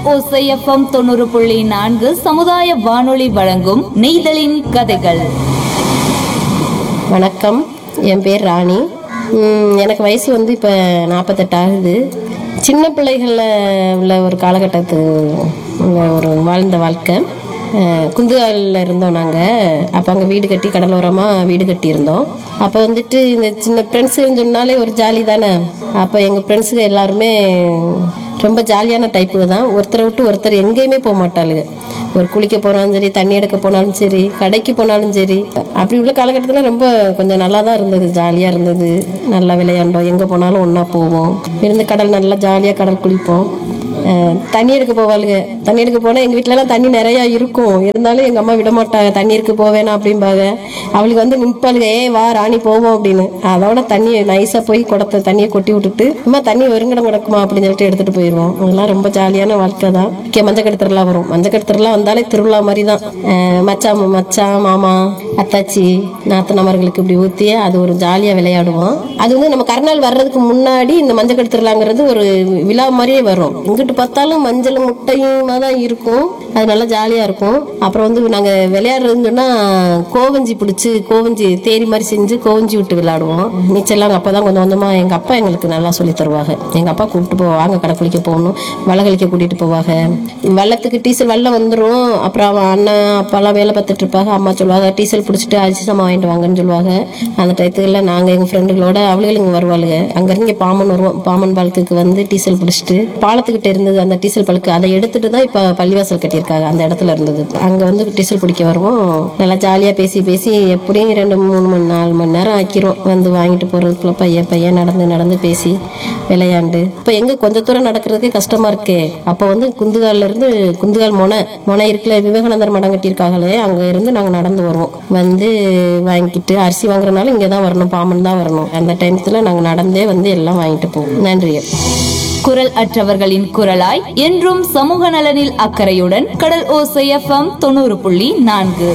ஓசை எஃப்எம் தொண்ணூறு புள்ளி நான்கு சமுதாய வானொலி வழங்கும் நெய்தலின் கதைகள் வணக்கம் என் பேர் ராணி ம், எனக்கு வயசு வந்து இப்போ நாற்பத்தெட்டு ஆகுது சின்ன பிள்ளைகளில் உள்ள ஒரு காலகட்டத்து உள்ள ஒரு வாழ்ந்த வாழ்க்கை அஹ், குந்துகாலில் இருந்தோம் நாங்கள் அப்போ அங்கே வீடு கட்டி கடலோரமாக வீடு கட்டியிருந்தோம் அப்போ வந்துட்டு இந்த சின்ன ஃப்ரெண்ட்ஸுன்னு சொன்னாலே ஒரு ஜாலி தானே அப்போ எங்கள் ஃப்ரெண்ட்ஸுங்க எல்லாருமே ரொம்ப ஜாலியான டைப்பு தான் ஒருத்தரை விட்டு ஒருத்தர் எங்கேயுமே போக மாட்டாளுங்க ஒரு குளிக்க போனாலும் சரி தண்ணி எடுக்க போனாலும் சரி கடைக்கு போனாலும் சரி அப்படி உள்ள காலகட்டத்தில் ரொம்ப கொஞ்சம் நல்லா தான் இருந்தது ஜாலியாக இருந்தது நல்லா விளையாண்டோம் எங்கே போனாலும் ஒன்றா போவோம் இருந்து கடல் நல்லா ஜாலியாக கடல் குளிப்போம் அஹ் தண்ணி எடுக்க போவாளுங்க தண்ணி எடுக்க போனால் எங்கள் வீட்டிலலாம் தண்ணி நிறையா இருக்கும் இருந்தாலும் எங்கள் அம்மா விட மாட்டாங்க தண்ணி எடுக்க போவேனா அப்படிம்பாங்க அவளுக்கு வந்து நிற்பாளுங்க ஏ வா ராணி போவோம் அப்படின்னு அதோட தண்ணியை நைஸாக போய் குடத்தை தண்ணியை கொட்டி விட்டுட்டு அம்மா தண்ணி வெறுங்கடம் கிடக்குமா அப்படின்னு சொல்லிட்டு எடுத்துகிட்டு போயிடுவோம் அதெல்லாம் ரொம்ப ஜாலியான வாழ்க்கை தான் இங்கே மஞ்சக்கட்டு திருவிழா வரும் மஞ்சக்கட்டு திருவிழா வந்தாலே திருவிழா மாதிரி தான் அஹ் மச்சான் மச்சான் மாமா அத்தாச்சி நாத்தனாமர்களுக்கு இப்படி ஊற்றி அது ஒரு ஜாலியாக விளையாடுவோம் அது வந்து நம்ம கருநாள் வர்றதுக்கு முன்னாடி இந்த மஞ்சக்கட்டு திருவிழாங்கிறது ஒரு விழா மாதிரியே வரும் எங்கிட்டு பார்த்தாலும் மஞ்சள் முட்டையுமா தான் இருக்கும் அது நல்லா ஜாலியாக இருக்கும் அப்புறம் வந்து நாங்கள் விளையாடுறதுன்னு சொன்னால் கோவஞ்சி பிடிச்சி கோவஞ்சி தேரி மாதிரி செஞ்சு கோவஞ்சி விட்டு விளையாடுவோம் நீச்சல்லாம் அப்போ தான் கொஞ்சம் கொஞ்சமாக எங்கள் அப்பா எங்களுக்கு நல்லா சொல்லி தருவாங்க எங்கள் அப்பா கூப்பிட்டு போவாங்க கடை குளிக்க போகணும் வலை கழிக்க கூட்டிகிட்டு போவாங்க வெள்ளத்துக்கு டீசல் வெள்ளம் வந்துடும் அப்புறம் அவன் அண்ணன் அப்பாலாம் வேலை பார்த்துட்டு இருப்பாங்க அம்மா சொல்லுவாங்க டீசல் பிடிச்சிட்டு அரிசி சாமான் வாங்கிட்டு வாங்கன்னு சொல்லுவாங்க அந்த டயத்துல நாங்கள் எங்கள் ஃப்ரெண்டுகளோட அவளுகளும் இங்கே வருவாளுங்க அங்கேருந்து இங்கே பாமன் வருவோம் பாமன் பாலத்துக்கு வந்து டீசல் பிடிச்சிட்டு பாலத்துக்கிட்ட இருந்தது அந்த டீசல் பழுக்கு அதை எடுத்துட்டு தான் இப்போ பள்ளிவாசல் கட்டியிருக்காங்க அந்த இடத்துல இருந்தது அங்கே வந்து டீசல் பிடிக்க வருவோம் நல்லா ஜாலியாக பேசி பேசி எப்படியும் ரெண்டு மூணு மணி நாலு மணி நேரம் ஆக்கிரும் வந்து வாங்கிட்டு போகிறதுக்குள்ள பையன் பையன் நடந்து நடந்து பேசி விளையாண்டு இப்போ எங்கே கொஞ்ச தூரம் நடக்கிறதுக்கே கஷ்டமா இருக்கே அப்போ வந்து குந்துகால்ல இருந்து குந்துகால் மொனை மொனை இருக்குல்ல விவேகானந்தர் மடம் கட்டியிருக்காங்களே அங்கே இருந்து நாங்கள் நடந்து வருவோம் வந்து வாங்கிட்டு அரிசி வாங்குறதுனால இங்கே தான் வரணும் பாமன் தான் வரணும் அந்த டைமத்தில் நாங்கள் நடந்தே வந்து எல்லாம் வாங்கிட்டு போவோம் நன்றி குரல் அற்றவர்களின் குரலாய் என்றும் சமூக நலனில் அக்கறையுடன் கடல் ஓசை எஃப்எம் தொண்ணூறு புள்ளி நான்கு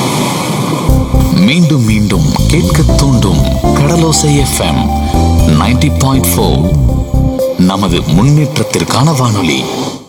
மீண்டும் மீண்டும் கேட்க தூண்டும் கடலோசை எஃப்எம் 90.4 பாயிண்ட் நமது முன்னேற்றத்திற்கான வானொலி